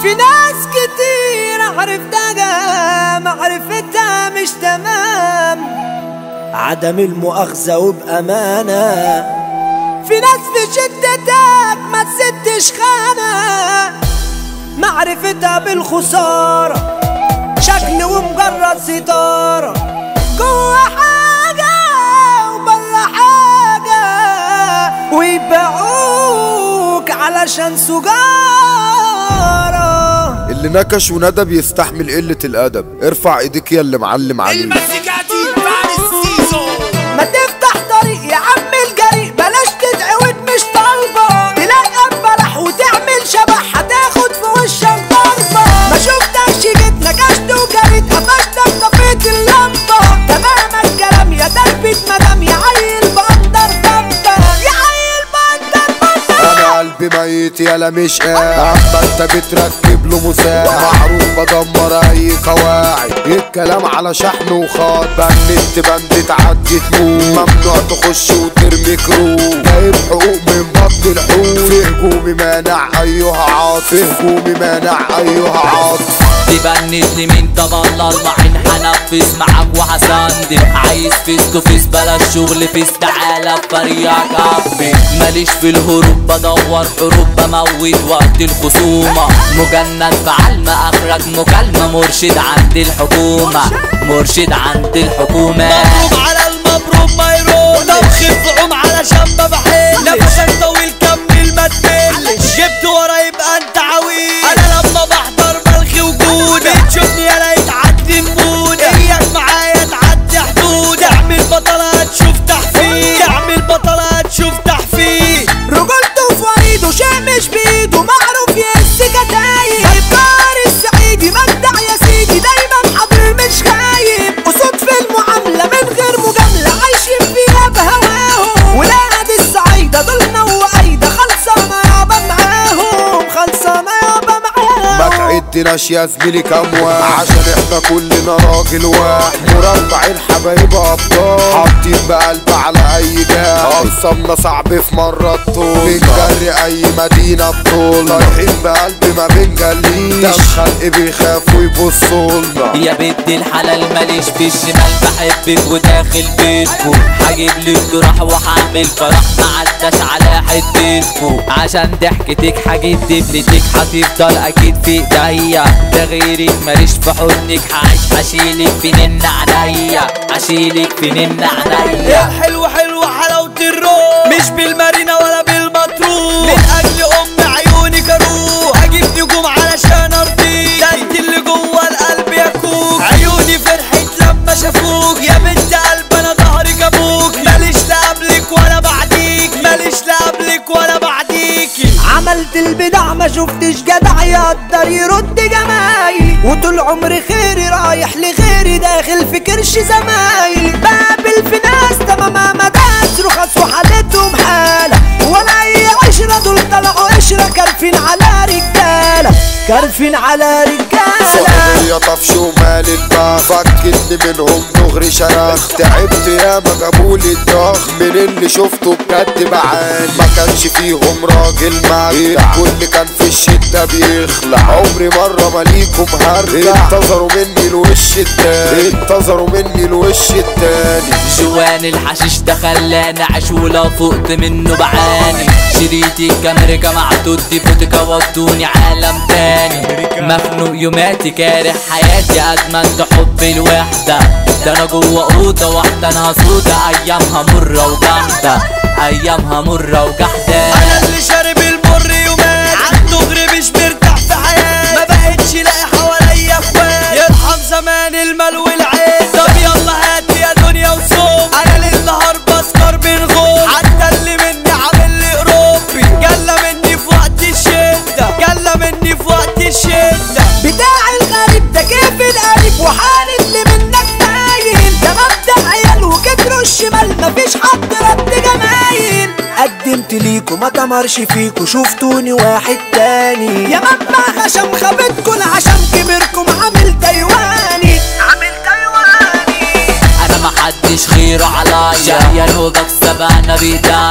في ناس كتير عرفتها معرفتها مش تمام عدم المؤاخذة وبأمانة في ناس في شدتك ما تسدش خانة معرفتها بالخسارة شكل ومجرد ستارة جوا حاجة وبره حاجة ويبيعوك علشان سجارة اللي نكش وندى بيستحمل قلة الأدب ارفع ايديك يا اللي معلم عليه المزيكاتي بعد السيزون ما تفتح طريق يا عم الجريء بلاش تتعود مش طالبة تلاقي بلح وتعمل شبح هتاخد في وشك ضربة ما شفتكش جيت نكشت وجريت قفشتك طفيت اللمبة تمام الكلام يا تربية مدام يا عيل بندر ضبة يا عيل بندر ضبة انا قلبي ميت يالا مش قاعد اما انت بتركب له مساعد معروف بدمر اي قواعد الكلام على شحن وخاط بنت بند تعدي تموت ممنوع تخش وترمي كروت جايب حقوق من بطن الحوت في هجومي مانع ايها عاط في هجومي مانع ايها عاط تبند لي مين طب الله المعين هنفذ معاك وهسندل عايز فيس تو فيس بلاش شغل فيس تعالى بطريقك قبي ماليش في الهروب بدور حروب بموت وقت الخصومة مجند فعلم اخرج مكالمة مرشد عند الحكومة مرشد عند الحكومة مبروك على المبروك ما يروح طب خف عم علشان ما بحل نفسك طويل كمل ما تملش جبت ورا يبقى انت عويل انا لما بحضر بلغي وجودك بتشوفني يا ليت عدي نمودك اياك معايا تعدي حدود تعمل بطلة هتشوف تحفيل تعمل بطلة هتشوف تحفيل رجولته في وريده شيء مش بايده معروف يهز كتايب جبار السعيدي مجدع يا سيدي دايما حاضر مش خايب قصود في المعاملة من غير مجاملة عايشين فيها بهواهم ولاد السعيدة دولنا وعيدة خلصانة يابا معاهم خلصانة يابا ما معاهم تعدناش يا زميلي كام واحد عشان احنا كلنا راجل واحد مربع الحبايب ابطال حاطين بقلب على اي جاه قصامنا صعب في مرة الطول بنجري اي مدينة بطول رايحين بقلب ما بنجليش ده الخلق بيخافوا يبصولنا يا بنت الحلال ماليش في الشمال بحبك وداخل بيتكو هجيب لك جراح وهعمل فرح معداش على حتتكو عشان ضحكتك هجيب دبلتك هتفضل اكيد في ايديا ده غيرك ماليش في حضنك هعيش هشيلك في نن عينيا هشيلك في نن يا عينيا حلو حلو حلاوة الروح مش بالمارينا ولا بالمطروح من اجل ام عيونك اروح اجيب نجوم علشان ارضيك ده انت اللي جوه القلب يا كوك عيوني فرحت لما شافوك يا بنت قلب انا ظهرك ابوك ماليش لا قبلك ولا بعديك ماليش لا قبلك ولا بعديكي عملت البدع ما شفتش جدع يقدر يرد جمايلي وطول عمري خيري رايح لغيري داخل في كرش زمايلي بقابل في ناس تماما مداس رخص وحالتهم حالة ولا اي عشرة دول طلعوا قشرة كارفين على رجالة كارفين على رجالة صحوبية طفش ومال البخ فكتني منهم دغري شرخ تعبت يا ما جابولي الضخ من اللي شفته بجد بعاني ما كانش فيهم راجل مجدع الكل كان في الشدة بيخلع عمري مرة ماليكم هرجع انتظروا مني الوش التاني انتظروا مني الوش التاني جوان الحشيش ده خلاني اعيش ولو فقت منه بعاني شريطي الكاميرا معدود دي فوتكا ودوني عالم تاني مخنوق يوماتي كاره حياتي ادمنت حب الوحدة ده انا جوه اوضة واحدة انا سودة ايامها مرة وجحدة ايامها مرة وجحدة انا اللي شارب المر يومات عالدغري مش مرتاح في حياتي ما بقتش لاقي حواليا اخوات يرحم زمان المال والعين طب يلا هات يا دنيا وصوم انا ليل نهار بسكر بنغوم حتى اللي مني عامل لي اوروبي جلى مني في وقت الشده جلى مني في وقت الشده بتاع الغريب ده كيف القريب وحال اللي منك نايم ده مبدأ عيال وكتروا الشمال مفيش حد رد جمايل قدمت ليكوا ما تمرش فيكوا شفتوني واحد تاني يا منبع غشم خبتكوا العشم كبركم عامل تايواني عامل تايواني انا محدش خيره عليا يا لو بكسب انا بايديا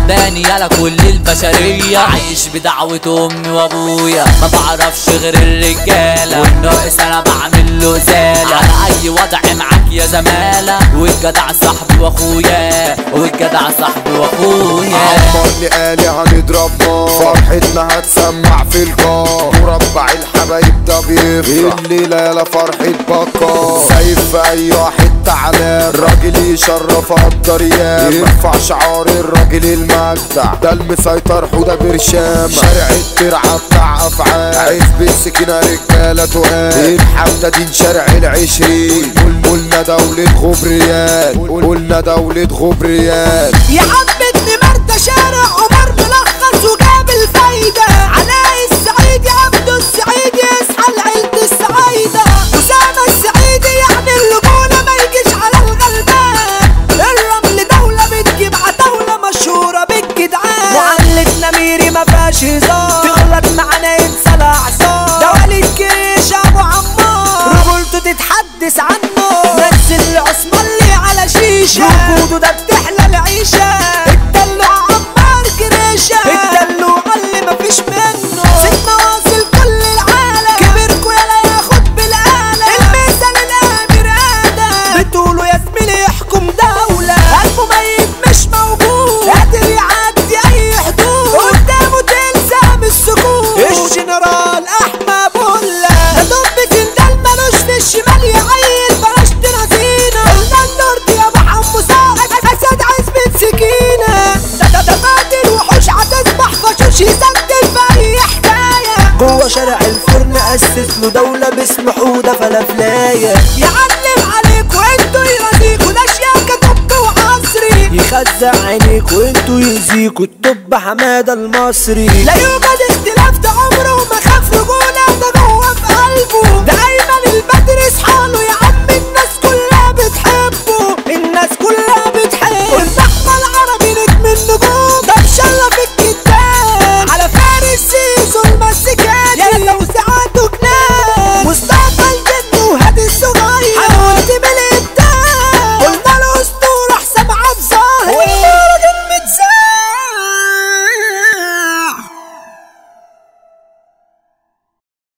غلبان يالا كل البشرية عايش بدعوة امي وابويا ما بعرفش غير الرجالة والناقص انا بعمل له زالة على اي وضع معاك يا زمالة والجدع صاحبي واخويا والجدع صاحبي واخويا عمرني قالي هنضرب نار فرحتنا هتسمع في الجار مربع الحبايب ده بيفرح الليلة يالا فرحة بكار سايب في اي حتة علام الراجل يشرف الدريان يرفع شعار الراجل المجدع ده المسيطر حودة برشام شارع الترعة بتاع افعال عزب السكينة رجالة تقال الحمدة دي شارع العشرين قل- قلنا دولة غبريان قلنا دولة غبريان يا عم ابن مرده شارع عمر ملخص وجاب الفايدة علاء السعيد يا عبد السعيد يصحى لعيلة السعيدة أسامة السعيدي يعني الرجولة ما يجيش على الغلبان الرمل دولة بتجيب عتاولة مشهورة بالجدعان معاملتنا ميري ما فيهاش هزار تغلط معانا ينسى الأعصار ده وليد كريش أبو عمار رجولته تتحدث عنه نزل عثمان لي على شيشة وجوده ده بتحلى العيشة الدلوع عمار كريشة الدلوع اللي مفيش منه ست واصل كل العالم كبركوا يلا ياخد بالآلة المثل الأمير آدم بتقولوا يا زميلي يحكم دولة قلبه ميت مش موجود قادر يعدي أي حدود قدامه تلزم السكوت الجنرال أحمد بولا ده دب جندال ملوش في الشمال يعيل بلاش تنازينا قلنا النورد يا ابو حمو ساعد اسد عزبة سكينة ده ده ده قاتل وحوش هتصبح فشوش يسجل في اي حكاية جوه شارع الفرن اسس له دولة باسم حودة فلافلاية يعلم عليكوا انتوا يرازيكوا ده شياكة طب وعصري يخزع عينيك وانتوا يزيكوا الطب حمادة المصري لا يوجد اختلاف ده عمره ما خاف رجولة ده جوه في قلبه ده